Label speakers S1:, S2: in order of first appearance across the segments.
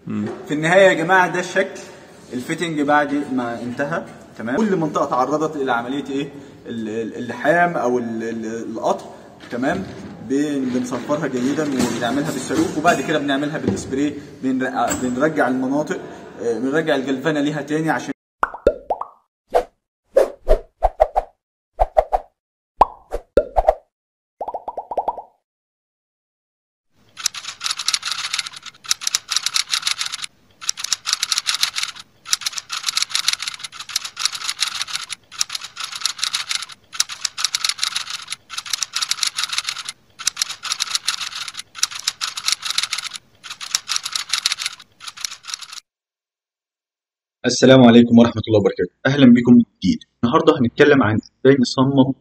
S1: في النهايه يا جماعه ده الشكل الفيتنج بعد ما انتهى تمام كل منطقه تعرضت الى عمليه ايه ال- ال- اللحام او ال- ال- القطع تمام بن- بنصفرها جيدا وبنعملها بالصاروخ وبعد كده بنعملها بالسبراي بنرجع, بنرجع المناطق آه، بنرجع الجلفانه ليها تاني عشان
S2: السلام عليكم ورحمة الله وبركاته أهلا بكم من جديد النهاردة هنتكلم عن إزاي نصمم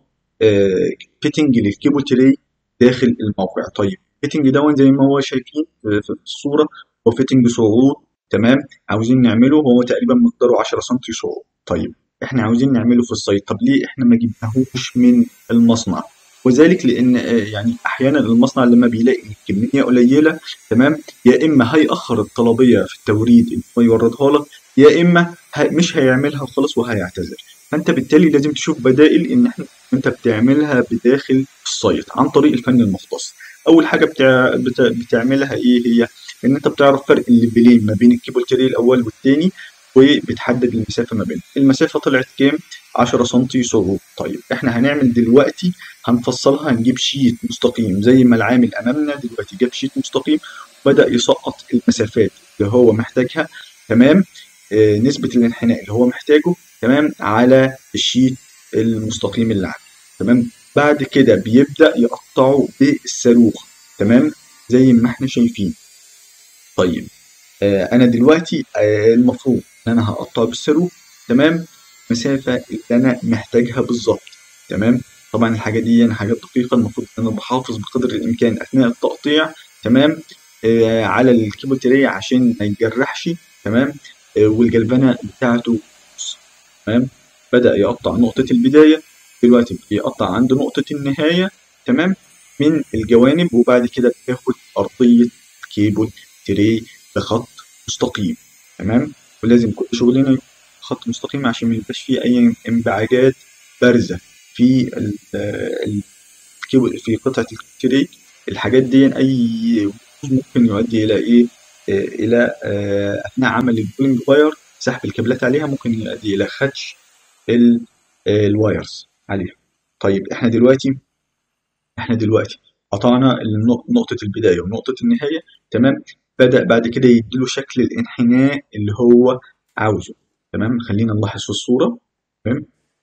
S2: فيتنج للكيبل تري داخل الموقع طيب فيتنج ده زي ما هو شايفين في في الصورة هو فيتنج صعود تمام عاوزين نعمله هو تقريبا مقداره 10 سم صعود طيب احنا عاوزين نعمله في السايت طب ليه احنا ما جبناهوش من المصنع وذلك لان آه، يعني احيانا المصنع لما بيلاقي كميه قليله تمام يا اما هيأخر الطلبيه في التوريد ان هو يوردها لك يا اما ه- مش هيعملها خالص وهيعتذر فانت بالتالي لازم تشوف بدائل ان احنا انت بتعملها بداخل السايت عن طريق الفن المختص اول حاجه بتع... بت... بتعملها ايه هي ان انت بتعرف فرق الليفلين ما بين الكيبل تري الاول والتاني وبتحدد المسافه ما بينهم المسافه طلعت كام 10 سم صعود طيب احنا هنعمل دلوقتي هنفصلها هنجيب شيت مستقيم زي ما العامل امامنا دلوقتي جاب شيت مستقيم وبدا يسقط المسافات اللي هو محتاجها تمام آه، نسبة الانحناء اللي هو محتاجه تمام على الشيت المستقيم اللي عنده تمام بعد كده بيبدأ يقطعه بالصاروخ تمام زي ما احنا شايفين طيب آه انا دلوقتي آه المفروض ان انا هقطع بالصاروخ تمام مسافة اللي انا محتاجها بالظبط تمام طبعا الحاجة دي حاجات دقيقة المفروض ان انا بحافظ بقدر الامكان اثناء التقطيع تمام آه على الكيبل تري عشان ما يتجرحش تمام آه، والجلفنة بتاعته تمام بدأ يقطع نقطة البداية دلوقتي بيقطع عند نقطة النهاية تمام من الجوانب وبعد كده بياخد أرضية كيبل تري بخط مستقيم تمام ولازم كل شغلنا يكون خط مستقيم عشان ما يبقاش فيه أي انبعاجات بارزة في ال- ال- الكيبل في قطعة التري الحاجات دي أي ممكن يؤدي إلى إيه آه، إلى آه، أثناء عمل البولينج واير سحب الكابلات عليها ممكن يؤدي إلى خدش ال- آه، الوايرز عليها طيب احنا دلوقتي احنا دلوقتي قطعنا النق- نقطة البداية ونقطة النهاية تمام بدأ بعد كده يديله شكل الانحناء اللي هو عاوزه تمام خلينا نلاحظ في الصورة تمام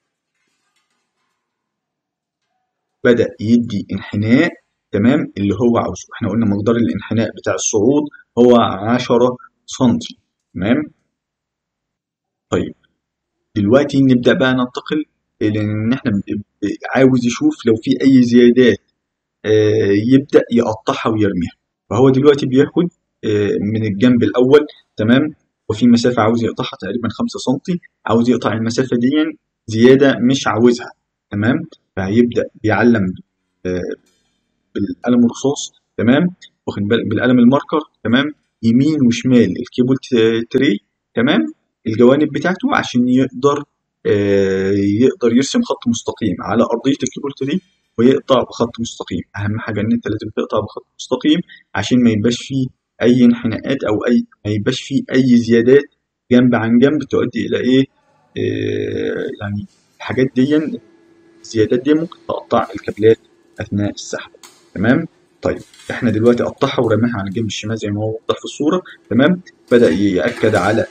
S2: بدأ يدي انحناء تمام اللي هو عاوزه احنا قلنا مقدار الانحناء بتاع الصعود هو 10 سنتي تمام طيب دلوقتي نبدأ بقى ننتقل لأن احنا ب- ب- عاوز يشوف لو في أي زيادات آه، يبدأ يقطعها ويرميها فهو دلوقتي بياخد آه، من الجنب الأول تمام وفي مسافة عاوز يقطعها تقريبا 5 سنتي عاوز يقطع المسافة دي زيادة مش عاوزها تمام فهيبدأ بيعلم آه، بالقلم الرصاص تمام واخد بالك بالقلم الماركر تمام يمين وشمال الكيبل ت- تري تمام الجوانب بتاعته عشان يقدر آه، يقدر يرسم خط مستقيم على أرضية الكيبل تري ويقطع بخط مستقيم أهم حاجة إن أنت لازم تقطع بخط مستقيم عشان ما يبقاش فيه أي انحناءات أو أي ما يبقاش فيه أي زيادات جنب عن جنب تؤدي إلى إيه آه، يعني الحاجات دي الزيادات دي ممكن تقطع الكابلات أثناء السحب تمام طيب احنا دلوقتي قطعها ورماها على الجنب الشمال زي ما هو واضح في الصورة تمام بدأ يأكد على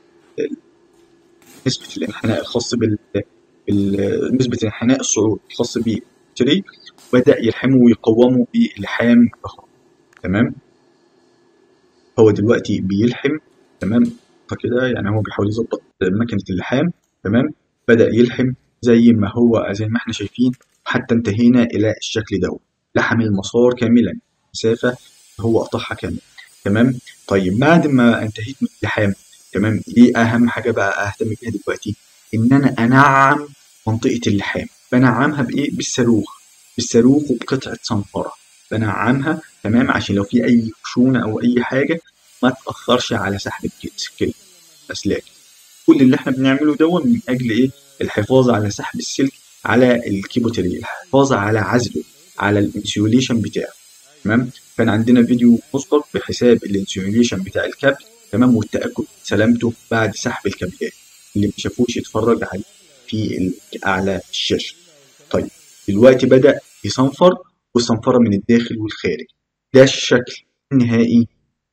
S2: نسبة الانحناء الخاص بال بال- نسبة الانحناء الصعود الخاص بالتري بدأ يلحمه ويقومه بلحام ضخم تمام هو دلوقتي بيلحم تمام فكده يعني هو بيحاول يظبط مكنة اللحام تمام بدأ يلحم زي ما هو زي ما احنا شايفين حتى انتهينا إلى الشكل ده لحم المسار كاملا مسافة هو قطعها كاملا تمام طيب بعد ما انتهيت من اللحام تمام ايه اهم حاجة بقى اهتم بيها دلوقتي ان انا انعم منطقة اللحام بنعمها بايه بالصاروخ بالصاروخ وبقطعة صنفرة بنعمها تمام عشان لو في اي خشونة او اي حاجة ما تاثرش على سحب الك- السلك الاسلاك كل اللي احنا بنعمله ده من اجل ايه الحفاظ على سحب السلك على الكيبوتري الحفاظ على عزله على الانسيوليشن بتاعه تمام كان عندنا فيديو مسبق بحساب الانسيوليشن بتاع الكابل تمام والتاكد من سلامته بعد سحب الكابلات اللي ما شافوش يتفرج عليه في ال- اعلى الشاشه طيب دلوقتي بدا يصنفر والصنفره من الداخل والخارج ده الشكل النهائي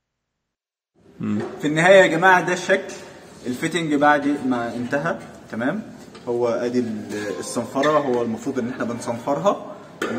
S1: في النهايه يا جماعه ده الشكل الفيتنج بعد ما انتهى تمام هو ادي ال- الصنفره هو المفروض ان احنا بنصنفرها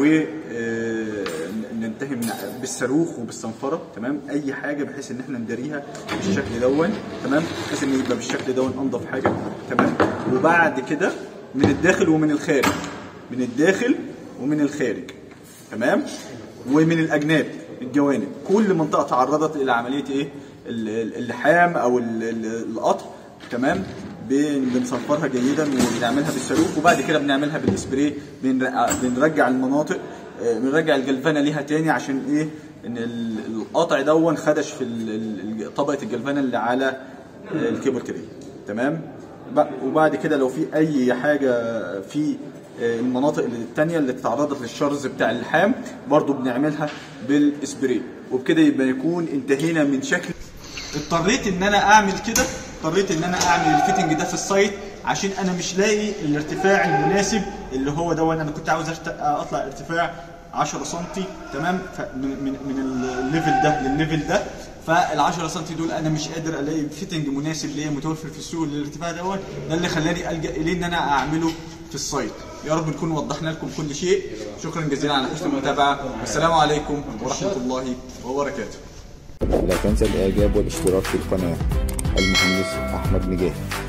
S1: وننتهي من بالصاروخ وبالصنفره تمام اي حاجه بحيث ان احنا نداريها بالشكل دون تمام بحيث ان يبقى بالشكل دون انضف حاجه تمام وبعد كده من الداخل ومن الخارج من الداخل ومن الخارج تمام ومن الاجناب الجوانب كل منطقه تعرضت الى عمليه ايه ال- ال- اللحام او ال- ال- القطع تمام بن- بنصفرها جيدا وبنعملها بالصاروخ وبعد كده بنعملها بالسبراي بنرجع, بنرجع المناطق آه، بنرجع الجلفانه ليها تاني عشان ايه ان ال- القطع دون خدش في ال- ال- طبقه الجلفانه اللي على آه، الكيبل تري تمام ب- وبعد كده لو في اي حاجه في آه، المناطق التانية اللي تعرضت للشرز بتاع اللحام برضو بنعملها بالسبراي وبكده يبقى يكون انتهينا من شكل اضطريت ان انا اعمل كده اضطريت ان انا اعمل الفيتنج ده في السايت عشان انا مش لاقي الارتفاع المناسب اللي هو ده انا كنت عاوز أرت- اطلع ارتفاع 10 سم تمام ف- من من من الليفل ده للليفل ده فال 10 سم دول انا مش قادر الاقي فيتنج مناسب ليا متوفر في السوق للارتفاع دوت ده اللي خلاني الجا اليه ان انا اعمله في السايت يا رب نكون وضحنا لكم كل شيء شكرا جزيلا على حسن المتابعه والسلام عليكم ورحمه الله وبركاته
S3: لا تنسى الإعجاب والاشتراك في القناة المهندس أحمد نجاه